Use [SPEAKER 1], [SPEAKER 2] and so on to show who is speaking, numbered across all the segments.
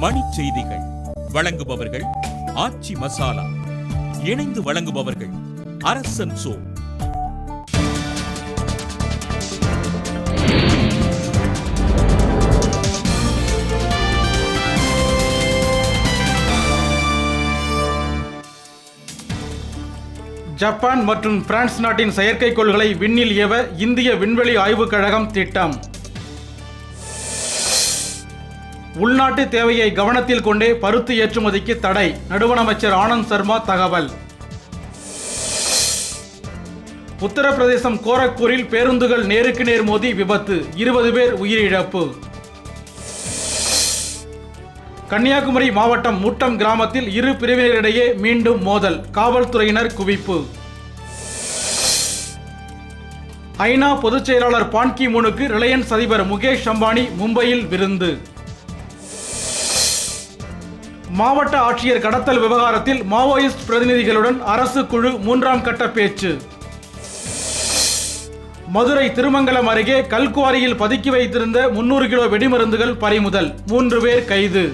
[SPEAKER 1] மணிச் செய்திகள் வழங்குபவர்கள் ஆச்சி மசாலா இணைந்து வழங்குபவர்கள் அரசன் சோ
[SPEAKER 2] ஜப்பான் மற்றும் பிரான்ஸ் நாட்டின் செயற்கைக்கோள்களை விண்ணில் ஏவ இந்திய விண்வெளி ஆய்வுக் கழகம் திட்டம் உள்நாட்டு தேவையை கவனத்தில் கொண்டே பருத்தி ஏற்றுமதிக்கு தடை நடுவண் அமைச்சர் ஆனந்த் சர்மா தகவல் உத்தரப்பிரதேசம் கோரக்பூரில் பேருந்துகள் நேருக்கு நேர் மோதி விபத்து இருபது பேர் உயிரிழப்பு கன்னியாகுமரி மாவட்டம் முட்டம் கிராமத்தில் இரு பிரிவினரிடையே மீண்டும் மோதல் காவல்துறையினர் குவிப்பு ஐநா பொதுச் செயலாளர் பான் கி மூனுக்கு ரிலையன்ஸ் அதிபர் முகேஷ் அம்பானி மும்பையில் விருந்து மாவட்ட ஆட்சியர் கடத்தல் விவகாரத்தில் மாவோயிஸ்ட் பிரதிநிதிகளுடன் அரசு குழு மூன்றாம் கட்ட பேச்சு மதுரை திருமங்கலம் அருகே கல்குவாரியில் பதுக்கி வைத்திருந்த முன்னூறு கிலோ வெடிமருந்துகள் பறிமுதல் மூன்று பேர் கைது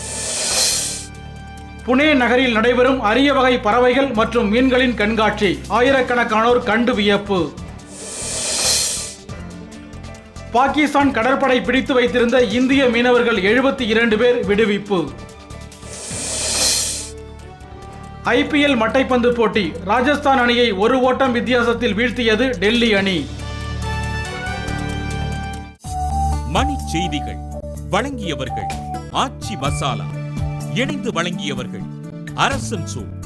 [SPEAKER 2] புனே நகரில் நடைபெறும் அரிய வகை பறவைகள் மற்றும் மீன்களின் கண்காட்சி ஆயிரக்கணக்கானோர் கண்டு வியப்பு பாகிஸ்தான் கடற்படை பிடித்து வைத்திருந்த இந்திய மீனவர்கள் எழுபத்தி இரண்டு பேர் விடுவிப்பு ஐபிஎல் மட்டைப்பந்து போட்டி ராஜஸ்தான் அணியை ஒரு ஓட்டம் வித்தியாசத்தில் வீழ்த்தியது டெல்லி அணி
[SPEAKER 1] மணிச் செய்திகள் வழங்கியவர்கள் ஆச்சி மசாலா இணைந்து வழங்கியவர்கள் அரசன் சோ